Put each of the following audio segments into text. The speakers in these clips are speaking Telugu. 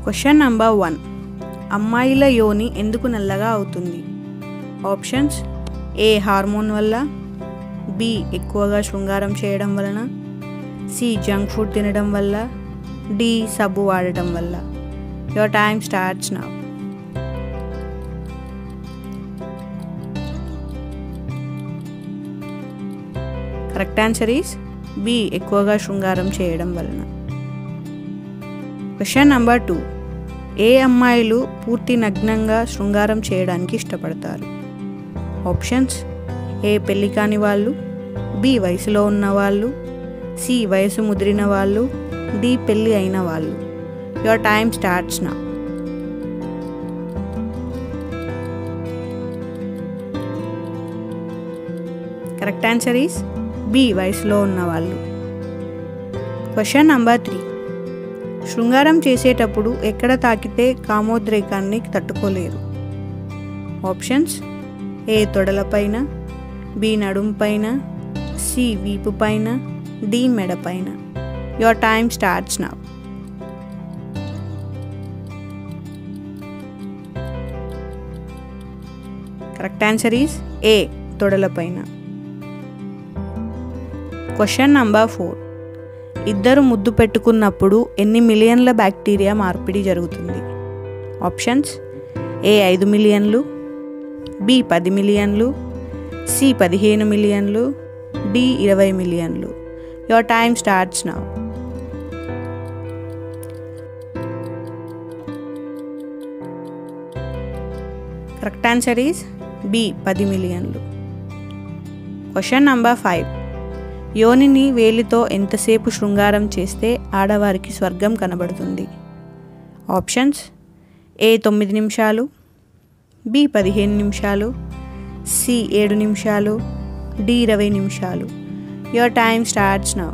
క్వశ్చన్ నంబర్ వన్ అమ్మాయిల యోని ఎందుకు నల్లగా అవుతుంది ఆప్షన్స్ ఏ హార్మోన్ వల్ల బి ఎక్కువగా శృంగారం చేయడం వలన సి జంక్ ఫుడ్ తినడం వల్ల డి సబ్బు వాడటం వల్ల your time starts now correct answer is B ఎక్కువగా శృంగారం చేయడం వలన క్వశ్చన్ నంబర్ టూ ఏ అమ్మాయిలు పూర్తి నగ్నంగా శృంగారం చేయడానికి ఇష్టపడతారు ఆప్షన్స్ ఏ పెళ్లి కాని వాళ్ళు బి వయసులో ఉన్న వాళ్ళు సి వయసు ముదిరిన వాళ్ళు డి పెళ్ళి అయిన వాళ్ళు your time starts now correct answer is B వయసులో ఉన్న వాళ్ళు క్వశ్చన్ నంబర్ త్రీ శృంగారం చేసేటప్పుడు ఎక్కడ తాకితే కామోద్రేకాన్ని తట్టుకోలేరు ఆప్షన్స్ ఏ తొడలపైన బి నడుం పైన సి వీపు పైన డి మెడ పైన your time starts now correct answer is A తొడలపైన క్వశ్చన్ నంబర్ ఫోర్ ఇద్దరు ముద్దు పెట్టుకున్నప్పుడు ఎన్ని మిలియన్ల బ్యాక్టీరియా మార్పిడి జరుగుతుంది ఆప్షన్స్ ఏ ఐదు మిలియన్లు బి పది మిలియన్లు సి పదిహేను మిలియన్లు డి ఇరవై మిలియన్లు your time starts now correct answer is B పది మిలియన్లు క్వశ్చన్ నంబర్ ఫైవ్ యోనిని వేలితో ఎంతసేపు శృంగారం చేస్తే ఆడవారికి స్వర్గం కనబడుతుంది ఆప్షన్స్ ఏ తొమ్మిది నిమిషాలు బి పదిహేను నిమిషాలు సి ఏడు నిమిషాలు డి ఇరవై నిమిషాలు your time starts now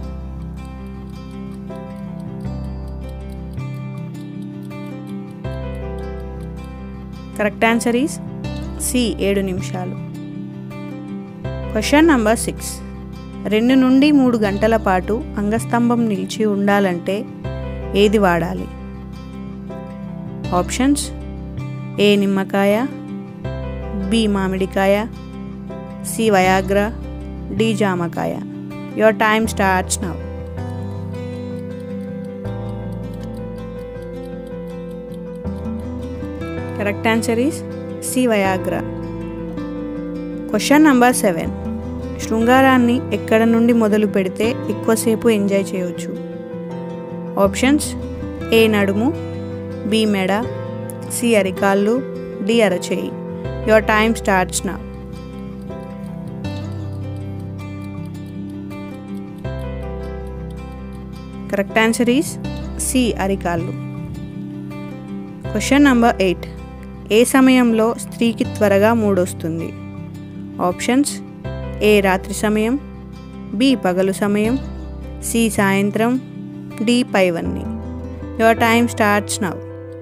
correct answer is C ఏడు నిమిషాలు క్వశ్చన్ నంబర్ సిక్స్ రెండు నుండి మూడు గంటల పాటు అంగస్తంభం నిలిచి ఉండాలంటే ఏది వాడాలి ఆప్షన్స్ ఏ నిమ్మకాయ బి మామిడికాయ సి వయాగ్రా డి జామకాయ your time starts now correct answer is C Viagra question number seven శృంగారాన్ని ఎక్కడ నుండి మొదలు పెడితే ఎక్కువసేపు ఎంజాయ్ చేయవచ్చు ఆప్షన్స్ ఏ నడుము బి మెడ సి అరికాళ్ళు డి అరచేయి your time starts now correct answer is C అరికాళ్ళు క్వశ్చన్ నంబర్ ఎయిట్ ఏ సమయంలో స్త్రీకి త్వరగా మూడొస్తుంది ఆప్షన్స్ ఏ రాత్రి సమయం బి పగలు సమయం సి సాయంత్రం డి పైవన్నీ your time starts now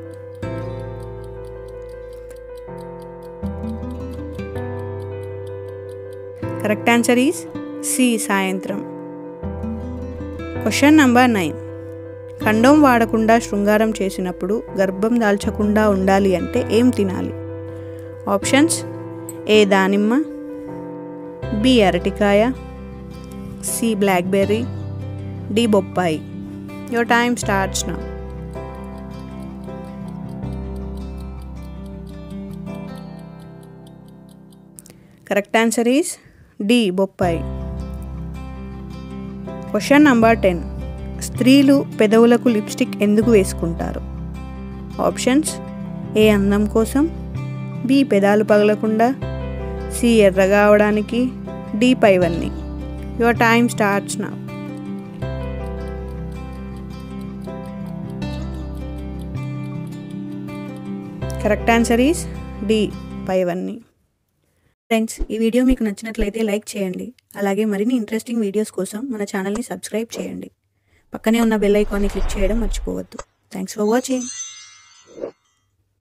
correct answer is C సాయంత్రం క్వశ్చన్ నంబర్ నైన్ ఖండం వాడకుండా శృంగారం చేసినప్పుడు గర్భం దాల్చకుండా ఉండాలి అంటే ఏం తినాలి ఆప్షన్స్ ఏ దానిమ్మ బి అరటికాయ సి బ్లాక్బెర్రీ డి బొప్పాయి your time starts now correct answer is D బొప్పాయి క్వశ్చన్ నంబర్ టెన్ స్త్రీలు పెదవులకు లిప్స్టిక్ ఎందుకు వేసుకుంటారు ఆప్షన్స్ ఏ అందం కోసం బి పెదాలు పగలకుండా సి ఎర్రగా అవడానికి డి పైవన్నీ your time starts now correct answer is D పైవన్నీ ఫ్రెండ్స్ ఈ వీడియో మీకు నచ్చినట్లయితే లైక్ చేయండి అలాగే మరిన్ని ఇంట్రెస్టింగ్ వీడియోస్ కోసం మన ఛానల్ని సబ్స్క్రైబ్ చేయండి పక్కనే ఉన్న బెల్ ఐకాన్ని క్లిక్ చేయడం మర్చిపోవద్దు థ్యాంక్స్ ఫర్ వాచింగ్